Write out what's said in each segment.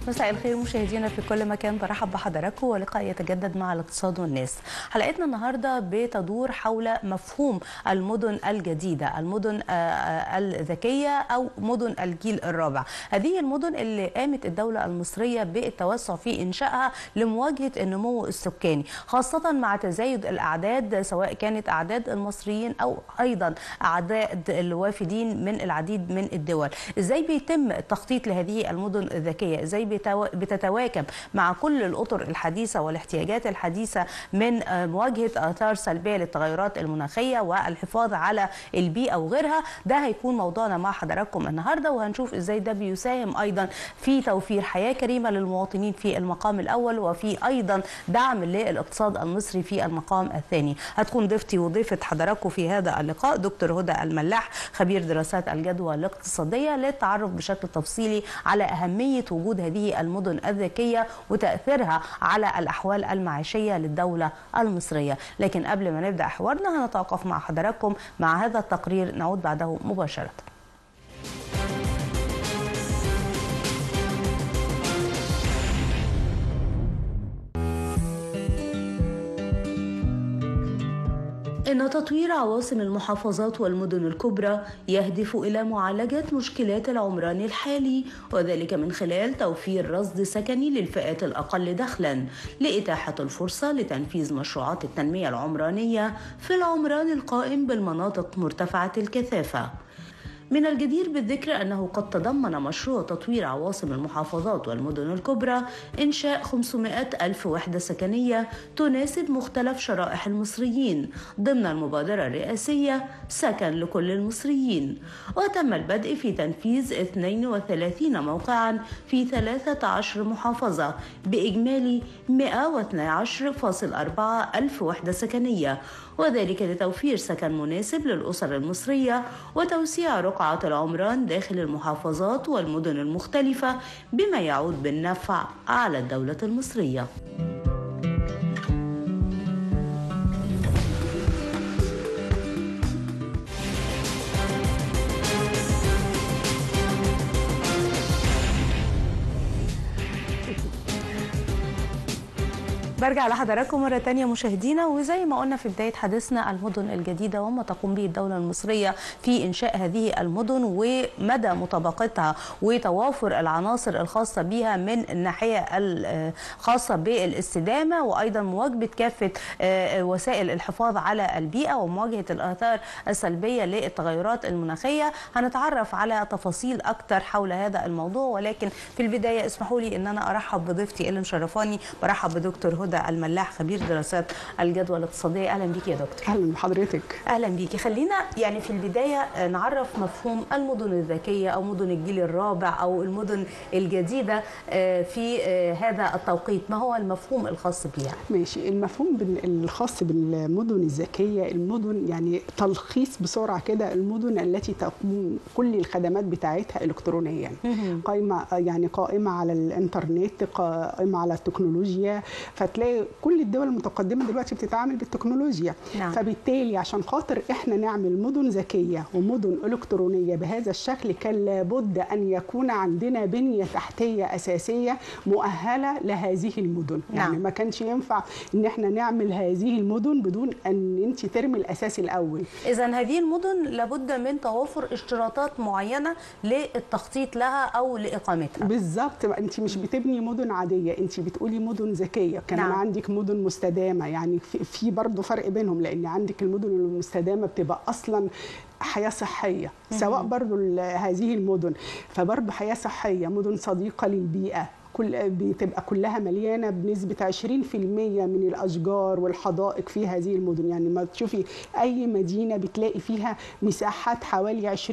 مساء الخير مشاهدينا في كل مكان برحب بحضراتكم ولقاء يتجدد مع الاقتصاد والناس حلقتنا النهارده بتدور حول مفهوم المدن الجديده المدن الذكيه او مدن الجيل الرابع هذه المدن اللي قامت الدوله المصريه بالتوسع في انشائها لمواجهه النمو السكاني خاصه مع تزايد الاعداد سواء كانت اعداد المصريين او ايضا اعداد الوافدين من العديد من الدول ازاي بيتم التخطيط لهذه المدن الذكيه ازاي بتتواكب مع كل الاطر الحديثه والاحتياجات الحديثه من مواجهه اثار سلبيه للتغيرات المناخيه والحفاظ على البيئه وغيرها ده هيكون موضوعنا مع حضراتكم النهارده وهنشوف ازاي ده بيساهم ايضا في توفير حياه كريمه للمواطنين في المقام الاول وفي ايضا دعم للاقتصاد المصري في المقام الثاني هتكون ضيفتي وضيفه حضراتكم في هذا اللقاء دكتور هدى الملاح خبير دراسات الجدوى الاقتصاديه للتعرف بشكل تفصيلي على اهميه وجود هذه المدن الذكيه وتاثيرها على الاحوال المعيشيه للدوله المصريه لكن قبل ما نبدا حوارنا هنتوقف مع حضراتكم مع هذا التقرير نعود بعده مباشره إن تطوير عواصم المحافظات والمدن الكبرى يهدف إلى معالجة مشكلات العمران الحالي وذلك من خلال توفير رصد سكني للفئات الأقل دخلاً لإتاحة الفرصة لتنفيذ مشروعات التنمية العمرانية في العمران القائم بالمناطق مرتفعة الكثافة. من الجدير بالذكر أنه قد تضمن مشروع تطوير عواصم المحافظات والمدن الكبرى إنشاء 500 ألف وحدة سكنية تناسب مختلف شرائح المصريين ضمن المبادرة الرئاسية سكن لكل المصريين وتم البدء في تنفيذ 32 موقعا في 13 محافظة بإجمالي 112.4 ألف وحدة سكنية وذلك لتوفير سكن مناسب للأسر المصرية وتوسيع رقعة العمران داخل المحافظات والمدن المختلفة بما يعود بالنفع على الدولة المصرية. برجع لحضراتكم مرة تانية مشاهدينا وزي ما قلنا في بداية حديثنا المدن الجديدة وما تقوم به الدولة المصرية في إنشاء هذه المدن ومدى مطابقتها وتوافر العناصر الخاصة بها من الناحية الخاصة بالاستدامة وأيضا مواجبة كافة وسائل الحفاظ على البيئة ومواجهة الآثار السلبية للتغيرات المناخية هنتعرف على تفاصيل أكثر حول هذا الموضوع ولكن في البداية اسمحوا لي أن أنا أرحب بضيفتي اللي مشرفاني برحب بدكتور هدى هدى الملاح خبير دراسات الجدوى الاقتصاديه اهلا بيكي يا دكتور اهلا بحضرتك اهلا بيكي خلينا يعني في البدايه نعرف مفهوم المدن الذكيه او مدن الجيل الرابع او المدن الجديده في هذا التوقيت ما هو المفهوم الخاص بها ماشي المفهوم الخاص بالمدن الذكيه المدن يعني تلخيص بسرعه كده المدن التي تقوم كل الخدمات بتاعتها الكترونيا قائمه يعني قائمه على الانترنت قائمه على التكنولوجيا فتلاقي كل الدول المتقدمه دلوقتي بتتعامل بالتكنولوجيا نعم. فبالتالي عشان خاطر احنا نعمل مدن ذكيه ومدن الكترونيه بهذا الشكل كان لابد ان يكون عندنا بنيه تحتيه اساسيه مؤهله لهذه المدن نعم. يعني ما كانش ينفع ان احنا نعمل هذه المدن بدون ان انت ترمي الاساس الاول اذا هذه المدن لابد من توافر اشتراطات معينه للتخطيط لها او لاقامتها بالظبط انت مش بتبني مدن عاديه انت بتقولي مدن ذكيه كمان نعم. عندك مدن مستدامه يعني في برضه فرق بينهم لان عندك المدن المستدامه بتبقى اصلا حياه صحيه سواء برضه هذه المدن فبرضه حياه صحيه مدن صديقه للبيئه كل بتبقى كلها مليانه بنسبه 20% من الاشجار والحدائق في هذه المدن يعني ما تشوفي اي مدينه بتلاقي فيها مساحات حوالي 20%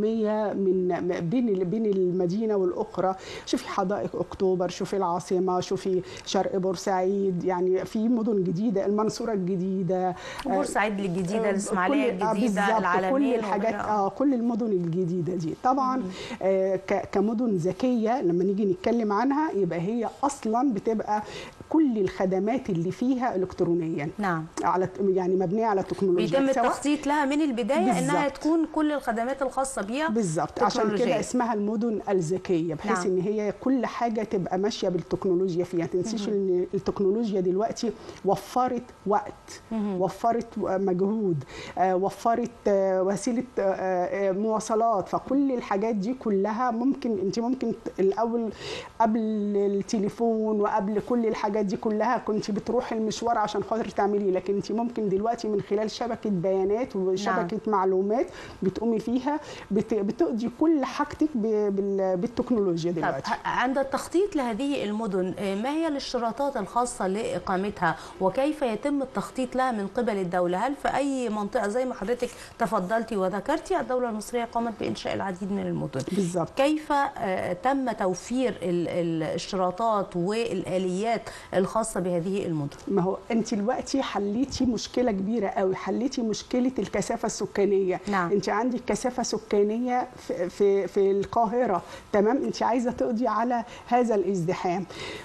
من بين بين المدينه والاخرى شوفي حدائق اكتوبر شوفي العاصمه شوفي شرق بورسعيد يعني في مدن جديده المنصوره الجديده بورسعيد الجديده الاسماعيليه الجديده العالمين كل الحاجات اه كل المدن الجديده دي طبعا آه كمدن ذكيه لما نيجي نتكلم عنها مدينه يبقى هي اصلا بتبقى كل الخدمات اللي فيها الكترونيا نعم على يعني مبنيه على التكنولوجيا بيتم سواء- التخطيط لها من البدايه انها بالظبط. تكون كل الخدمات الخاصه بيها بالظبط عشان تكنولوجية. كده اسمها المدن الذكيه بحيث نعم. ان هي كل حاجه تبقى ماشيه بالتكنولوجيا فيها تنسيش ان التكنولوجيا دلوقتي وفرت وقت وفرت مجهود آه، وفرت آه، وسيله آه، آه، مواصلات فكل الحاجات دي كلها ممكن انت ممكن ت- الاول قبل التليفون وقبل كل الحاجات دي كلها كنت بتروحي المشوار عشان خاطر تعمليه لكن انت ممكن دلوقتي من خلال شبكه بيانات وشبكه معلومات بتقومي فيها بت- بتقضي كل حاجتك ب- بال- بالتكنولوجيا طب دلوقتي ه- عند التخطيط لهذه المدن آه، ما هي الاشتراطات الخاصة لإقامتها وكيف يتم التخطيط لها من قبل الدولة هل في أي منطقة زي ما حضرتك تفضلتي وذكرتي الدولة المصرية قامت بإنشاء العديد من المدن بالظبط كيف آه، تم توفير ال- الاشتراطات والآليات الخاصة بهذه المدن ما هو انت دلوقتي حليتي مشكله كبيره قوي حليتي مشكله الكثافه السكانيه نعم. انت عندك كثافه سكانيه في في, في القاهره تمام انت عايزه تقضي على هذا الازدحام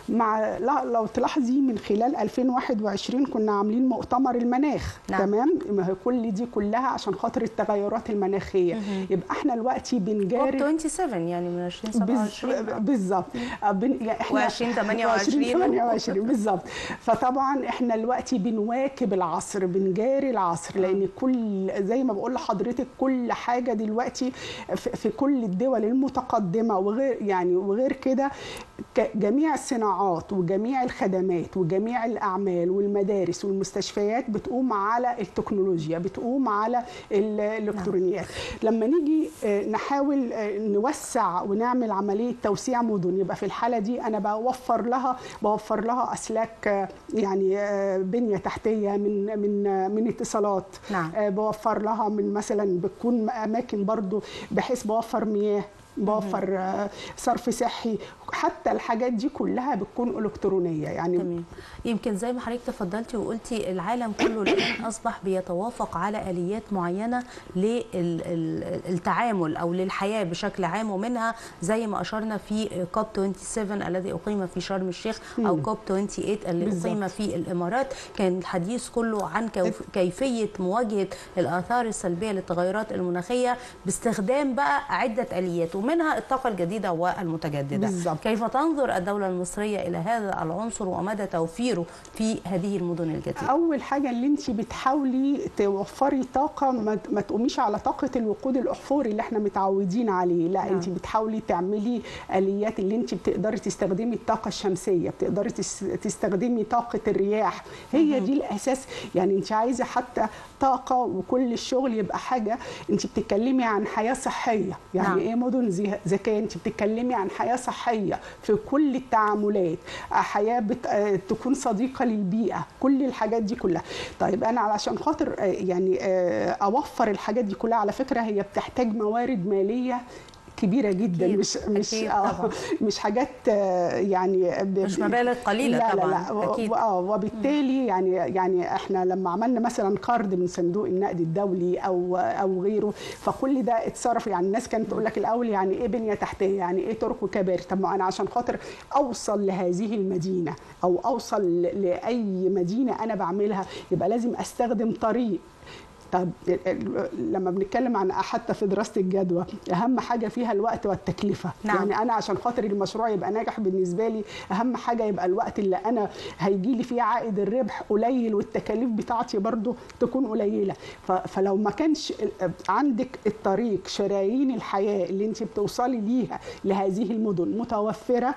مع لا لو تلاحظي من خلال 2021 كنا عاملين مؤتمر المناخ نعم. تمام ما هي كل دي كلها عشان خاطر التغيرات المناخيه يبقى احنا دلوقتي كوب بنجاري 27 يعني من 2027 بز- بالظبط آه، بن- يعني احنا و2028 28 بالظبط فطبعا احنا دلوقتي بنواكب العصر بنجاري العصر لان كل زي ما بقول لحضرتك كل حاجه دلوقتي في في كل الدول المتقدمه وغير يعني وغير كده ك- جميع الصناعات وجميع الخدمات وجميع الاعمال والمدارس والمستشفيات بتقوم على التكنولوجيا بتقوم على ال- الالكترونيات لما نيجي آه، نحاول آه، نوسع ونعمل عمليه توسيع مدن يبقى في الحاله دي انا بوفر لها بوفر لها اسلاك آه، يعني آه، بنيه تحتيه من من آه، من اتصالات نعم. آه، بوفر لها من مثلا بتكون اماكن برضو بحيث بوفر مياه بوفر آه، صرف صحي حتى الحاجات دي كلها بتكون الكترونيه يعني تمام يمكن زي ما حضرتك تفضلتي وقلتي العالم كله الان اصبح بيتوافق على اليات معينه للتعامل او للحياه بشكل عام ومنها زي ما اشرنا في كوب 27 الذي اقيم في شرم الشيخ او كوب 28 اللي بالظبط. اقيم في الامارات كان الحديث كله عن كيف- كيفيه مواجهه الاثار السلبيه للتغيرات المناخيه باستخدام بقى عده اليات ومنها الطاقه الجديده والمتجدده بالظبط. كيف تنظر الدولة المصرية إلى هذا العنصر ومدى توفيره في هذه المدن الجديدة؟ اول حاجه اللي انت بتحاولي توفري طاقه ما ما تقوميش على طاقه الوقود الاحفوري اللي احنا متعودين عليه لا نعم. انت بتحاولي تعملي اليات اللي انت بتقدري تستخدمي الطاقه الشمسيه بتقدري تس- تستخدمي طاقه الرياح هي دي الاساس يعني انت عايزه حتى طاقه وكل الشغل يبقى حاجه انت بتتكلمي عن حياه صحيه يعني نعم. ايه مدن زي- ذكيه انت بتتكلمي عن حياه صحيه في كل التعاملات آه، حياه بت... آه، تكون صديقه للبيئه كل الحاجات دي كلها طيب انا علشان خاطر آه، يعني آه، اوفر الحاجات دي كلها على فكره هي بتحتاج موارد ماليه كبيره جدا أكيد، مش مش أكيد آه طبعاً. مش حاجات آه، يعني ب- مش مبالغ قليلة لا طبعاً، لا لا أكيد. و- اه وبالتالي يعني يعني احنا لما عملنا مثلا قرض من صندوق النقد الدولي او او غيره فكل ده اتصرف يعني الناس كانت تقول لك الاول يعني ايه بنيه تحتيه يعني ايه طرق وكباري طب ما انا عشان خاطر اوصل لهذه المدينه او اوصل ل- لاي مدينه انا بعملها يبقى لازم استخدم طريق طب ال- ال- لما بنتكلم عن حتى في دراسه الجدوى اهم حاجه فيها الوقت والتكلفه نعم. يعني انا عشان خاطر المشروع يبقى ناجح بالنسبه لي اهم حاجه يبقى الوقت اللي انا هيجي لي فيه عائد الربح قليل والتكاليف بتاعتي برضو تكون قليله ف- فلو ما كانش ال- عندك الطريق شرايين الحياه اللي انت بتوصلي ليها لهذه المدن متوفره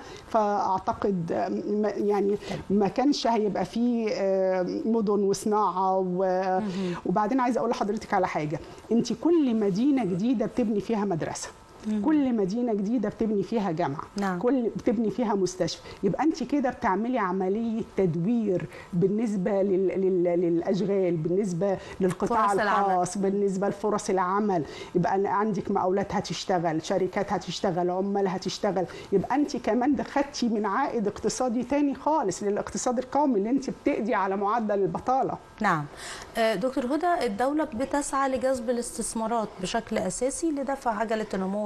فاعتقد آم، ما- يعني ما كانش هيبقى فيه آم، مدن وصناعه و- وبعدين عايزه اقول لحضرتك على حاجه انت كل مدينه جديده بتبني فيها مدرسه كل مدينه جديده بتبني فيها جامعه نعم. كل بتبني فيها مستشفى يبقى انت كده بتعملي عمليه تدوير بالنسبه لل... لل... للاشغال بالنسبه للقطاع فرص العمل. الخاص بالنسبه لفرص العمل يبقى أنا عندك مقاولات هتشتغل شركات هتشتغل عمال هتشتغل يبقى انت كمان دخلتي من عائد اقتصادي تاني خالص للاقتصاد القومي اللي انت بتقضي على معدل البطاله نعم آه، دكتور هدى الدولة بتسعى لجذب الاستثمارات بشكل أساسي لدفع عجلة النمو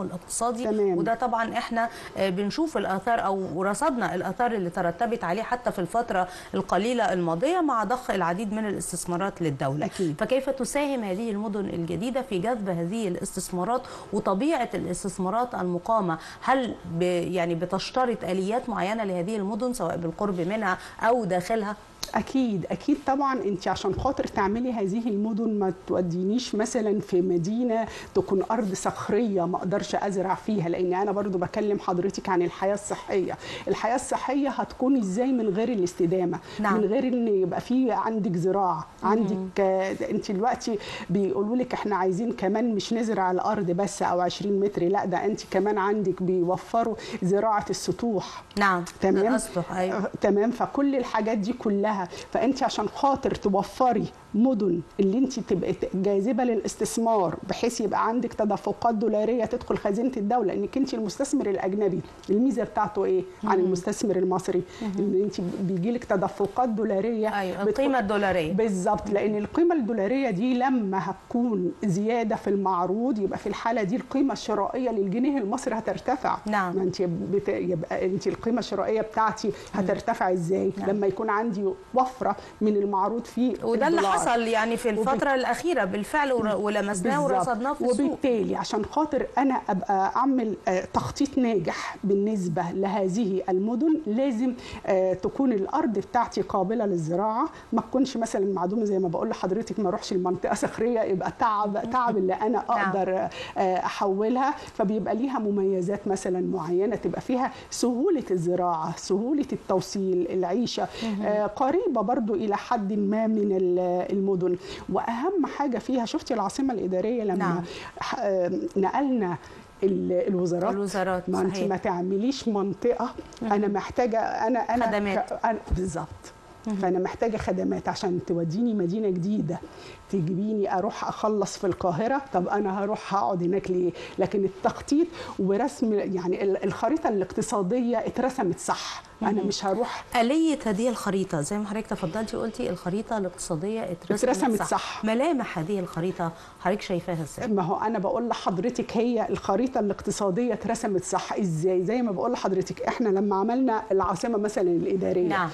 الاقتصادي تمام. وده طبعا احنا بنشوف الاثار او رصدنا الاثار اللي ترتبت عليه حتى في الفتره القليله الماضيه مع ضخ العديد من الاستثمارات للدوله أكيد. فكيف تساهم هذه المدن الجديده في جذب هذه الاستثمارات وطبيعه الاستثمارات المقامه هل ب يعني بتشترط اليات معينه لهذه المدن سواء بالقرب منها او داخلها اكيد اكيد طبعا انت عشان خاطر تعملي هذه المدن ما تودينيش مثلا في مدينه تكون ارض صخريه ما اقدرش ازرع فيها لان انا برضو بكلم حضرتك عن الحياه الصحيه الحياه الصحيه هتكون ازاي من غير الاستدامه نعم. من غير ان يبقى في عندك زراعه عندك آه، انت دلوقتي بيقولوا لك احنا عايزين كمان مش نزرع الارض بس او 20 متر لا ده انت كمان عندك بيوفروا زراعه السطوح نعم تمام الاسطح ايوه آه، تمام فكل الحاجات دي كلها فانت عشان خاطر توفري مدن اللي انت تبقى جاذبه للاستثمار بحيث يبقى عندك تدفقات دولاريه تدخل خزينه الدوله انك انت المستثمر الاجنبي الميزه بتاعته ايه عن المستثمر المصري ان انت بيجي لك تدفقات دولاريه ايوه بتخ- القيمه الدولاريه بالظبط لان القيمه الدولاريه دي لما هتكون زياده في المعروض يبقى في الحاله دي القيمه الشرائيه للجنيه المصري هترتفع نعم. ما انت بت... يبقى انت القيمه الشرائيه بتاعتي هترتفع ازاي نعم. لما يكون عندي وفره من المعروض في وده اللي الدولار. حصل يعني في الفتره الاخيره بالفعل ور- ولمسناه بالظبط. ورصدناه في السوق وبالتالي عشان خاطر انا ابقى اعمل آه، تخطيط ناجح بالنسبه لهذه المدن لازم آه، تكون الارض بتاعتي قابله للزراعه ما تكونش مثلا معدومه زي ما بقول لحضرتك ما اروحش المنطقه صخريه يبقى تعب تعب اللي انا اقدر آه، احولها فبيبقى ليها مميزات مثلا معينه تبقى فيها سهوله الزراعه سهوله التوصيل العيشه آه، قريبه برضو الى حد ما من ال- المدن واهم حاجه فيها شفتي العاصمه الاداريه لما نعم. ح- آه، نقلنا ال- الوزارات الوزارات ما انت صحيح. ما تعمليش منطقه انا محتاجه انا انا خدمات. ك- أنا بالظبط فانا محتاجه خدمات عشان توديني مدينه جديده تجيبيني اروح اخلص في القاهره طب انا هروح هقعد هناك ليه لكن التخطيط ورسم يعني ال- الخريطه الاقتصاديه اترسمت صح انا مش هروح آلية هذه الخريطة زي ما حضرتك تفضلتي قلتي الخريطة الاقتصادية اترسمت, اترسمت صح. صح. ملامح هذه الخريطة حضرتك شايفاها ازاي؟ ما هو انا بقول لحضرتك هي الخريطه الاقتصاديه اترسمت صح ازاي زي ما بقول لحضرتك احنا لما عملنا العاصمه مثلا الاداريه نعم.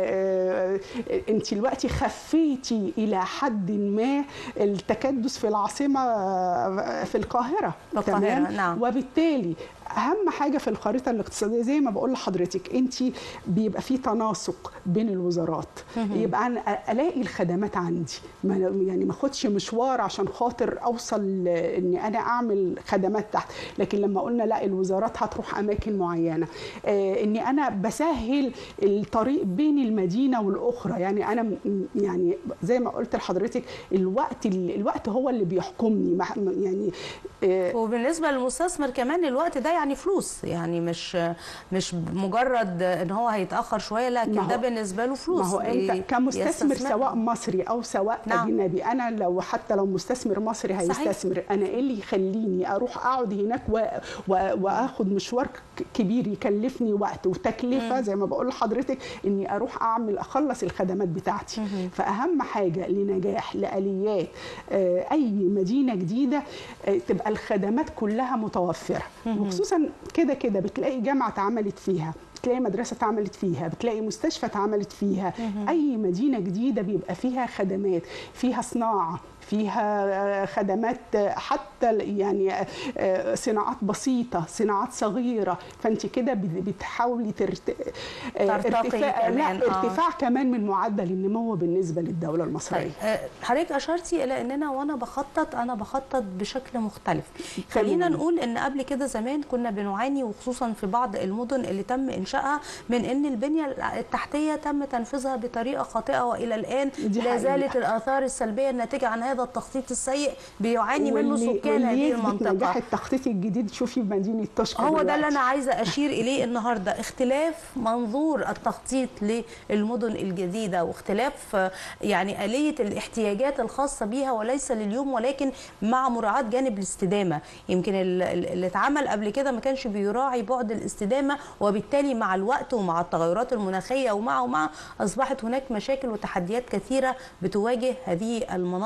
آه انت دلوقتي خفيتي الى حد ما التكدس في العاصمه آه، في القاهره في القاهرة، نعم. وبالتالي اهم حاجه في الخريطه الاقتصاديه زي ما بقول لحضرتك انت بيبقى في تناسق بين الوزارات يبقى انا الاقي الخدمات عندي ما يعني ما اخدش مشوار عشان خاطر اوصل ل- ان انا اعمل خدمات تحت لكن لما قلنا لا الوزارات هتروح اماكن معينه آه اني انا بسهل الطريق بين المدينه والاخرى يعني انا م- يعني زي ما قلت لحضرتك الوقت الوقت هو اللي بيحكمني ما- يعني آه وبالنسبة للمستثمر كمان الوقت ده يعني فلوس يعني مش مش مجرد ان هو هيتأخر شوية لكن ما هو- ده بالنسبة له فلوس ما هو بي- انت كمستثمر بيستثمرها. سواء مصري او سواء نعم. نعم. اجنبي انا لو حتى لو مستثمر مصري صحيح. هيستثمر انا ايه اللي يخليني اروح اقعد هناك و... و... واخد مشوار ك- كبير يكلفني وقت وتكلفه مم. زي ما بقول لحضرتك اني اروح اعمل اخلص الخدمات بتاعتي مهم. فاهم حاجه لنجاح لاليات آه، اي مدينه جديده آه، تبقى الخدمات كلها متوفره مهم. وخصوصا كده كده بتلاقي جامعه اتعملت فيها بتلاقي مدرسه اتعملت فيها بتلاقي مستشفى اتعملت فيها مهم. اي مدينه جديده بيبقى فيها خدمات فيها صناعه فيها آه، خدمات آه، حتى ال- يعني آه، آه، صناعات بسيطه صناعات صغيره فانت كده بت- بتحاولي ترت... آه، ترتقي ارتفاع كمان، لا آه. ارتفاع كمان من معدل النمو بالنسبه للدوله المصريه طيب آه، حضرتك اشرتي الى اننا وانا بخطط انا بخطط بشكل مختلف خلينا تمام. نقول ان قبل كده زمان كنا بنعاني وخصوصا في بعض المدن اللي تم انشائها من ان البنيه التحتيه تم تنفيذها بطريقه خاطئه والى الان دي لا زالت حقيقة. الاثار السلبيه الناتجه عن هذا التخطيط السيء بيعاني منه واللي- سكان واللي هذه يثبت نجاح المنطقه التخطيط الجديد شوفي مدينه تشكر هو ده دلوقتي. اللي انا عايزه اشير اليه النهارده اختلاف منظور التخطيط للمدن الجديده واختلاف آه، يعني اليه الاحتياجات الخاصه بيها وليس لليوم ولكن مع مراعاه جانب الاستدامه يمكن ال- ال- اللي اتعمل قبل كده ما كانش بيراعي بعد الاستدامه وبالتالي مع الوقت ومع التغيرات المناخيه ومع ومع اصبحت هناك مشاكل وتحديات كثيره بتواجه هذه المناطق وهذه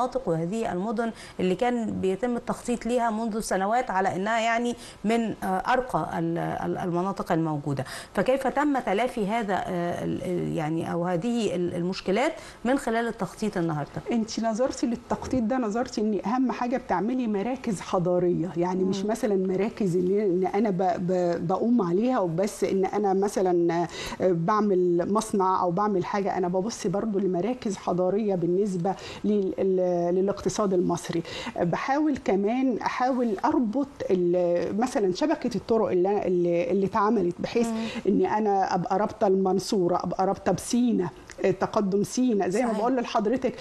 وهذه المدن اللي كان بيتم التخطيط ليها منذ سنوات على انها يعني من ارقى المناطق الموجوده فكيف تم تلافي هذا يعني او هذه المشكلات من خلال التخطيط النهارده انت نظرتي للتخطيط ده نظرتي ان اهم حاجه بتعملي مراكز حضاريه يعني مش مثلا مراكز اللي ان انا بقوم عليها وبس ان انا مثلا بعمل مصنع او بعمل حاجه انا ببص برضو لمراكز حضاريه بالنسبه للاقتصاد المصري بحاول كمان احاول اربط مثلا شبكه الطرق اللي اللي اتعملت بحيث ان انا ابقى رابطه المنصوره ابقى رابطه بسينا تقدم سينا زي ما بقول لحضرتك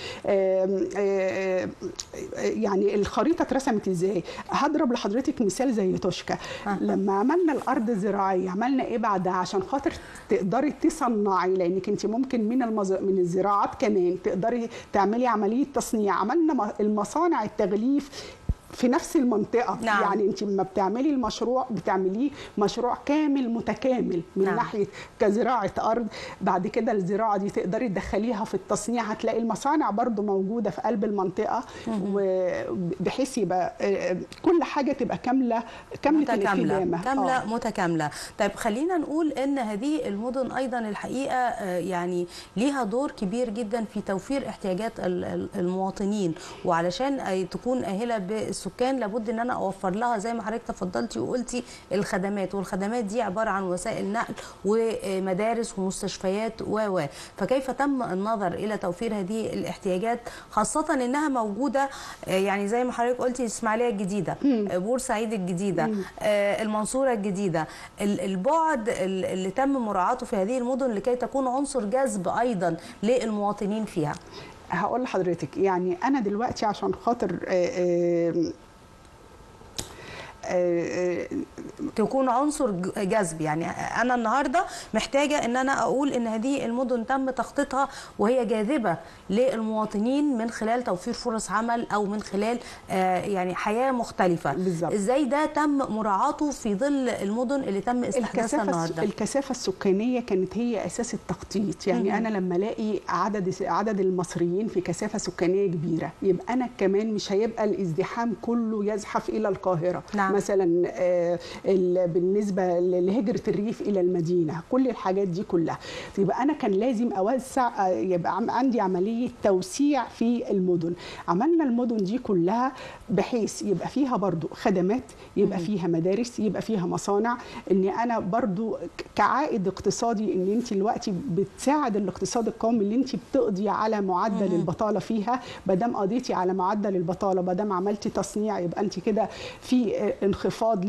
يعني الخريطه اترسمت ازاي هضرب لحضرتك مثال زي توشكا أه. لما عملنا الارض الزراعيه عملنا ايه بعدها عشان خاطر تقدري تصنعي لانك انت ممكن من المز... من الزراعات كمان تقدري تعملي عمليه تصنيع عملنا المصانع التغليف في نفس المنطقه نعم. يعني انت لما بتعملي المشروع بتعمليه مشروع كامل متكامل من نعم. ناحيه كزراعه ارض بعد كده الزراعه دي تقدري تدخليها في التصنيع هتلاقي المصانع برضو موجوده في قلب المنطقه وبحيث يبقى كل حاجه تبقى كامله كامله متكامله الخدامه كامله آه. متكامله طيب خلينا نقول ان هذه المدن ايضا الحقيقه يعني ليها دور كبير جدا في توفير احتياجات المواطنين وعلشان تكون اهله السكان لابد ان انا اوفر لها زي ما حضرتك تفضلتي وقلتي الخدمات والخدمات دي عباره عن وسائل نقل ومدارس ومستشفيات و فكيف تم النظر الى توفير هذه الاحتياجات خاصه انها موجوده يعني زي ما حضرتك قلتي الاسماعيليه الجديده بورسعيد الجديده المنصوره الجديده البعد اللي تم مراعاته في هذه المدن لكي تكون عنصر جذب ايضا للمواطنين فيها هقول لحضرتك يعني انا دلوقتي عشان خاطر آآ آآ تكون عنصر جذب يعني انا النهارده محتاجه ان انا اقول ان هذه المدن تم تخطيطها وهي جاذبه للمواطنين من خلال توفير فرص عمل او من خلال يعني حياه مختلفه بالزبط. ازاي ده تم مراعاته في ظل المدن اللي تم استحداثها النهارده الكثافه السكانيه كانت هي اساس التخطيط يعني م -م. انا لما الاقي عدد عدد المصريين في كثافه سكانيه كبيره يبقى انا كمان مش هيبقى الازدحام كله يزحف الى القاهره نعم. مثلا بالنسبه لهجره الريف الى المدينه كل الحاجات دي كلها يبقى انا كان لازم اوسع يبقى عندي عمليه توسيع في المدن عملنا المدن دي كلها بحيث يبقى فيها برضو خدمات يبقى فيها مدارس يبقى فيها مصانع ان انا برضو كعائد اقتصادي ان انت دلوقتي بتساعد الاقتصاد القومي اللي انت بتقضي على معدل البطاله فيها ما دام قضيتي على معدل البطاله ما دام عملتي تصنيع يبقى انت كده في انخفاض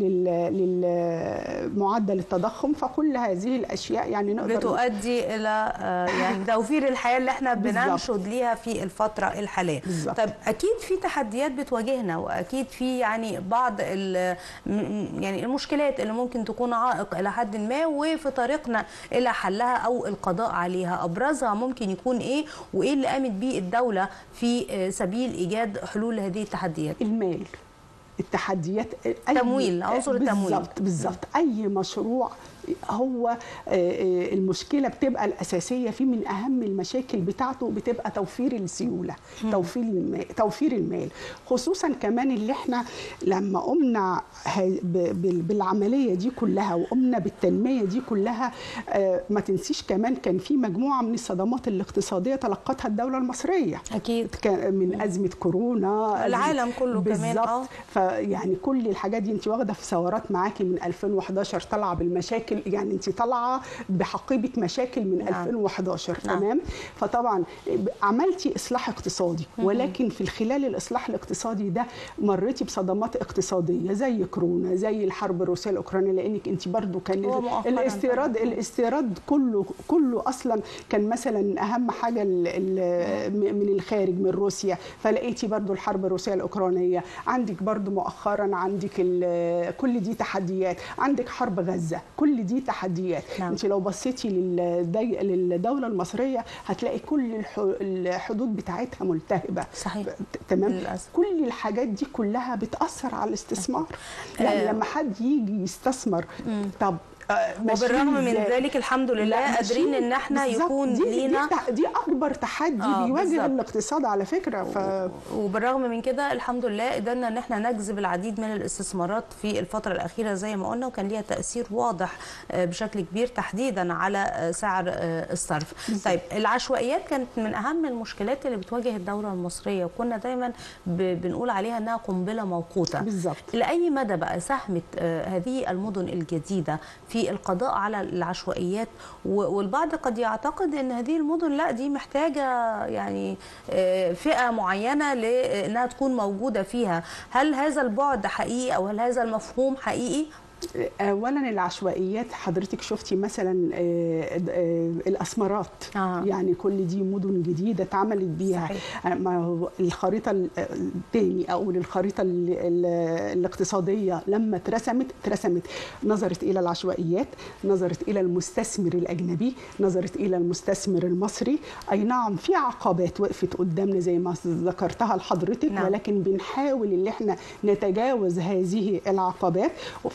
لمعدل التضخم فكل هذه الاشياء يعني نقدر بتؤدي الى يعني توفير الحياه اللي احنا بننشد ليها في الفتره الحاليه بالزبط. طيب اكيد في تحديات بتواجهنا واكيد في يعني بعض يعني المشكلات اللي ممكن تكون عائق الى حد ما وفي طريقنا الى حلها او القضاء عليها ابرزها ممكن يكون ايه وايه اللي قامت بيه الدوله في سبيل ايجاد حلول هذه التحديات المال التحديات تمويل عنصر التمويل بالظبط بالظبط اي مشروع هو المشكله بتبقى الاساسيه فيه من اهم المشاكل بتاعته بتبقى توفير السيوله توفير المال توفير المال خصوصا كمان اللي احنا لما قمنا بالعمليه دي كلها وقمنا بالتنميه دي كلها ما تنسيش كمان كان في مجموعه من الصدمات الاقتصاديه تلقتها الدوله المصريه اكيد من ازمه كورونا العالم كله كمان اه فيعني كل الحاجات دي انت واخده في ثورات معاكي من 2011 طالعه بالمشاكل مشاكل يعني انت طالعه بحقيبه مشاكل من نعم. 2011 نعم. تمام فطبعا عملتي اصلاح اقتصادي ولكن في خلال الاصلاح الاقتصادي ده مريتي بصدمات اقتصاديه زي كورونا زي الحرب الروسيه الاوكرانيه لانك انت برضو كان هو مؤخراً الاستيراد طبعاً. الاستيراد كله كله اصلا كان مثلا اهم حاجه ال- ال- من الخارج من روسيا فلقيتي برضو الحرب الروسيه الاوكرانيه عندك برضو مؤخرا عندك ال- كل دي تحديات عندك حرب غزه كل دي تحديات نعم. انت لو بصيتي للدي- للدوله المصريه هتلاقي كل الح- الحدود بتاعتها ملتهبه صحيح ت- تمام للأسف. كل الحاجات دي كلها بتاثر على الاستثمار يعني آه. لما حد يجي يستثمر طب وبالرغم من ذلك الحمد لله قادرين ان احنا يكون دي لينا دي, دي اكبر تحدي آه، بيواجه بالظبط. الاقتصاد على فكره ف... وبالرغم من كده الحمد لله قدرنا ان احنا نجذب العديد من الاستثمارات في الفتره الاخيره زي ما قلنا وكان ليها تاثير واضح آه، بشكل كبير تحديدا على آه، سعر آه، الصرف. طيب العشوائيات كانت من اهم المشكلات اللي بتواجه الدوله المصريه وكنا دايما ب- بنقول عليها انها قنبله موقوته. بالظبط لأي مدى بقى ساهمت آه، هذه المدن الجديدة في القضاء على العشوائيات و- والبعض قد يعتقد أن هذه المدن لا دي محتاجة يعني آه، فئة معينة لأنها تكون موجودة فيها هل هذا البعد حقيقي أو هل هذا المفهوم حقيقي؟ اولا العشوائيات حضرتك شفتي مثلا آه، آه، الاسمرات آه. يعني كل دي مدن جديده اتعملت بيها صحيح. آه، ما هو الخريطه ال- التاني او الخريطه ال- ال- الاقتصاديه لما اترسمت اترسمت نظرت الى العشوائيات نظرت الى المستثمر الاجنبي نظرت الى المستثمر المصري اي نعم في عقبات وقفت قدامنا زي ما ذكرتها لحضرتك نعم. ولكن بنحاول ان احنا نتجاوز هذه العقبات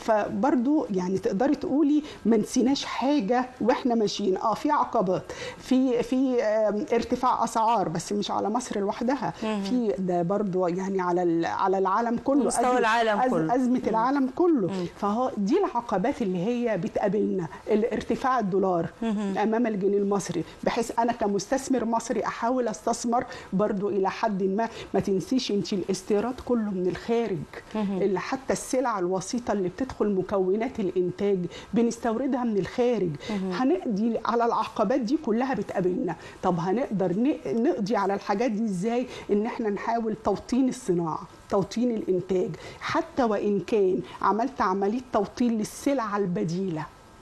فبرضو يعني تقدري تقولي ما نسيناش حاجه واحنا ماشيين اه في عقبات في في آم، ارتفاع اسعار بس مش على مصر لوحدها في ده برضو يعني على ال- على العالم كله مستوى أزمة- العالم أز- كله. ازمه العالم كله فهو دي العقبات اللي هي بتقابلنا الارتفاع الدولار امام الجنيه المصري بحيث انا كمستثمر مصري احاول استثمر برضو الى حد ما ما تنسيش انت الاستيراد كله من الخارج اللي حتى السلع الوسيطه اللي بتدخل مكونات الانتاج بنستوردها من الخارج هنقضي على العقبات دي كلها بتقابلنا طب هنقدر ن- نقضي على الحاجات دي ازاي ان احنا نحاول توطين الصناعه توطين الانتاج حتى وان كان عملت عمليه توطين للسلع البديله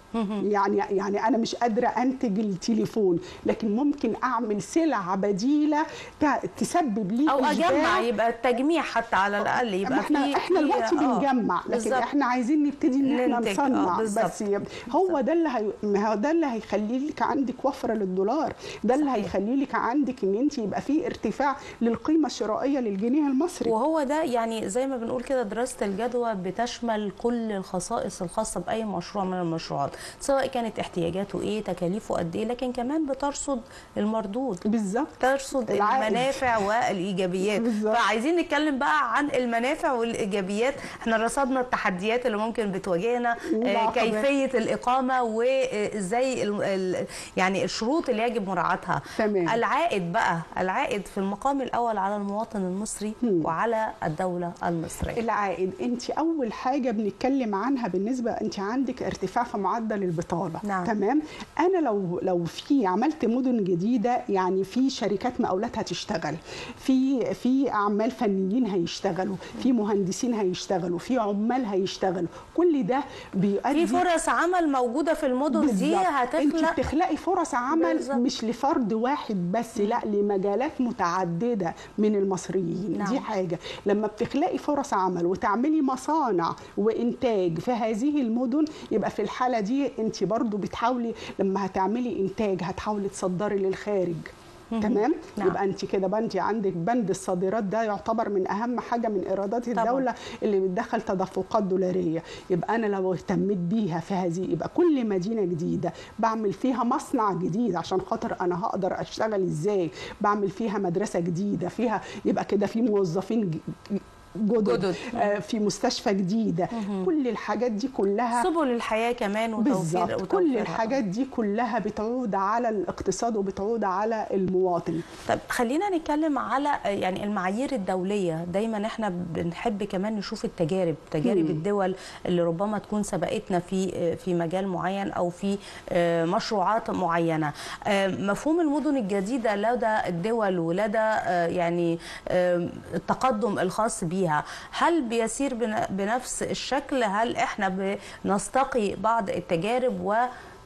يعني يعني انا مش قادره انتج التليفون لكن ممكن اعمل سلع بديله ت- تسبب لي أو إشباع. أجمع يبقى التجميع حتى على الأقل ما يبقى احنا في احنا في- دلوقتي آه، بنجمع لكن بالظبط. احنا عايزين نبتدي ان احنا ننتج، آه، نصنع بالظبط. بس يب- هو ده اللي هي... ما هو ده اللي هيخلي لك عندك وفره للدولار ده اللي صحيح. هيخلي لك عندك ان انت يبقى في ارتفاع للقيمه الشرائيه للجنيه المصري وهو ده يعني زي ما بنقول كده دراسة الجدوى بتشمل كل الخصائص الخاصة بأي مشروع من المشروعات سواء كانت احتياجاته ايه تكاليفه قد ايه لكن كمان بترصد المردود بالظبط ترصد العائد. المنافع والايجابيات بالظبط. فعايزين نتكلم بقى عن المنافع والايجابيات احنا رصدنا التحديات اللي ممكن بتواجهنا آه، والعقبات. كيفيه الاقامه وازاي ال- ال- يعني الشروط اللي يجب مراعاتها تمام. العائد بقى العائد في المقام الاول على المواطن المصري وعلى الدوله المصريه العائد انت اول حاجه بنتكلم عنها بالنسبه انت عندك ارتفاع في معدل البطاله نعم. تمام انا لو لو في عملت مدن جديده يعني في شركات مقاولات هتشتغل في في اعمال فنيين هيشتغلوا في مهندسين هيشتغلوا في عمال هيشتغلوا كل ده بيؤدي في فرص عمل موجوده في المدن دي بالظبط. انت هتخلق بتخلقي فرص عمل بالظبط. مش لفرد واحد بس لا لمجالات متعدده من المصريين نعم. دي حاجه لما بتخلقي فرص عمل وتعملي مصانع وانتاج في هذه المدن يبقى في الحاله دي انت برضو بتحاولي لما هتعملي انتاج هتحاولي تصدري للخارج تمام نعم. يبقى انت كده بقى انت عندك بند الصادرات ده يعتبر من اهم حاجه من ايرادات طبعاً. الدوله اللي بتدخل تدفقات دولاريه يبقى انا لو اهتميت بيها في هذه يبقى كل مدينه جديده بعمل فيها مصنع جديد عشان خاطر انا هقدر اشتغل ازاي بعمل فيها مدرسه جديده فيها يبقى كده في موظفين ج- جدد, جدد. آه في مستشفى جديده كل الحاجات دي كلها سبل الحياه كمان وتوفير بالظبط كل وتوفيرها. الحاجات دي كلها بتعود على الاقتصاد وبتعود على المواطن طب خلينا نتكلم على يعني المعايير الدولية دايما احنا بنحب كمان نشوف التجارب تجارب مم. الدول اللي ربما تكون سبقتنا في في مجال معين او في آه، مشروعات معينة آه، مفهوم المدن الجديدة لدى الدول ولدى آه، يعني آه، التقدم الخاص بيها هل بيسير بن- بنفس الشكل هل احنا بنستقي بعض التجارب و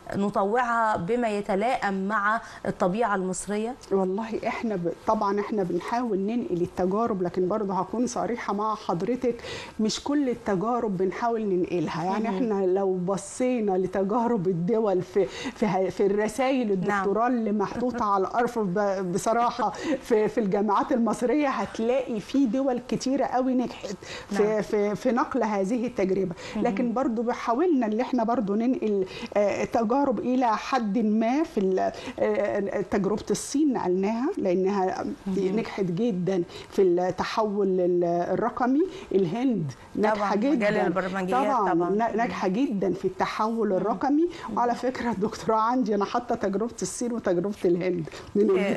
نطوعها بما يتلائم مع الطبيعه المصريه والله احنا ب... طبعا احنا بنحاول ننقل التجارب لكن برضه هكون صريحه مع حضرتك مش كل التجارب بنحاول ننقلها يعني مهم. احنا لو بصينا لتجارب الدول في في, ه- في الرسائل الدكتوراه اللي محطوطه على الارف ب- بصراحه في في الجامعات المصريه هتلاقي في دول كتيره قوي نجحت في نعم. في في نقل هذه التجربه لكن برضو حاولنا ان احنا برضو ننقل آه، تجارب الى حد ما في ال- آه، تجربه الصين نقلناها لانها نجحت جدا في التحول ال- الرقمي الهند ناجحه طبعاً، مجال جدا البرمجيات طبعا طبعاً. نا- ناجحه جدا في التحول الرقمي وعلى فكره الدكتوراه عندي انا حاطه تجربه الصين وتجربه الهند من في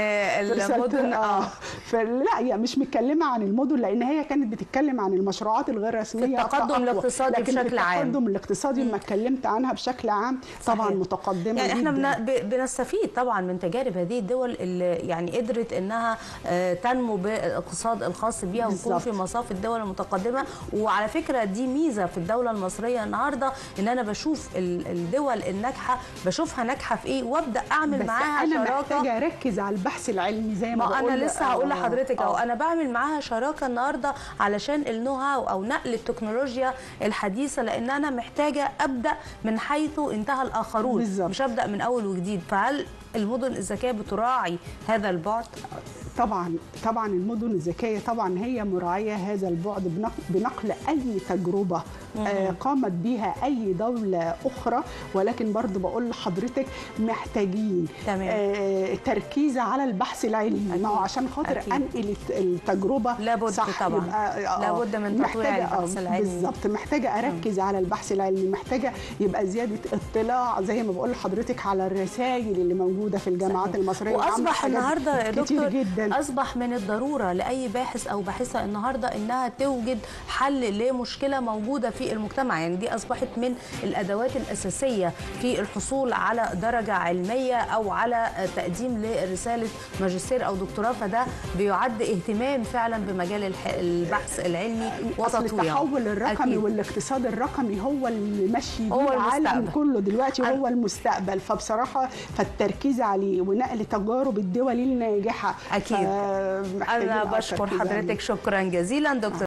في المدن اه اه فلا هي مش متكلمه عن المدن لان هي كانت بتتكلم عن المشروعات الغير رسميه التقدم أقوى. الاقتصادي لكن بشكل في عام. التقدم الاقتصادي لما اتكلمت عنها بشكل عام طبعا صحيح. متقدمه يعني احنا جدا بن- ب- بنستفيد طبعا من تجارب هذه الدول اللي يعني قدرت انها آه، تنمو بالاقتصاد الخاص بيها ونكون بالظبط. في مصاف الدول المتقدمه وعلى فكره دي ميزه في الدوله المصريه النهارده ان انا بشوف ال- الدول الناجحه بشوفها ناجحه في ايه وابدا اعمل بس معاها انا شراكه محتاجه اركز على البحث العلمي زي ما, ما بقول انا لسه هقول آه، لحضرتك اهو آه. انا بعمل معاها شراكه النهارده علشان النو هاو او نقل التكنولوجيا الحديثه لان انا محتاجه ابدا من حيث انتهى الاخرون بالظبط. مش ابدا من اول وجديد فهل المدن الذكيه بتراعي هذا البعد طبعا طبعا المدن الذكيه طبعا هي مراعيه هذا البعد بنق- بنقل اي تجربه آه، قامت بها اي دوله اخرى ولكن برضو بقول لحضرتك محتاجين تمام. آه، تركيز على البحث العلمي ما هو عشان خاطر أكيد. انقل الت- التجربه لابد صح طبعاً. يبقى آه، لابد من تطويع محتاجة- آه، البحث العلمي. بالظبط محتاجه اركز على البحث العلمي محتاجه يبقى زياده اطلاع زي ما بقول لحضرتك على الرسائل اللي موجوده في الجامعات صحيح. المصريه عاملة واصبح حاجات النهارده يا كتير دكتور جدا اصبح من الضروره لاي باحث او باحثه النهارده انها توجد حل لمشكله موجوده في المجتمع يعني دي اصبحت من الادوات الاساسيه في الحصول على درجه علميه او على تقديم لرساله ماجستير او دكتوراه فده بيعد اهتمام فعلا بمجال الح- البحث العلمي اصل وتطويره التحول الرقمي أكيد. والاقتصاد الرقمي هو اللي ماشي هو بيه العالم المستقبل. كله دلوقتي أنا- هو المستقبل فبصراحه فالتركيز عليه ونقل تجارب الدول الناجحه أكيد. فمحتاجين انا آه بشكر تركيز عليه. حضرتك شكرا جزيلا دكتور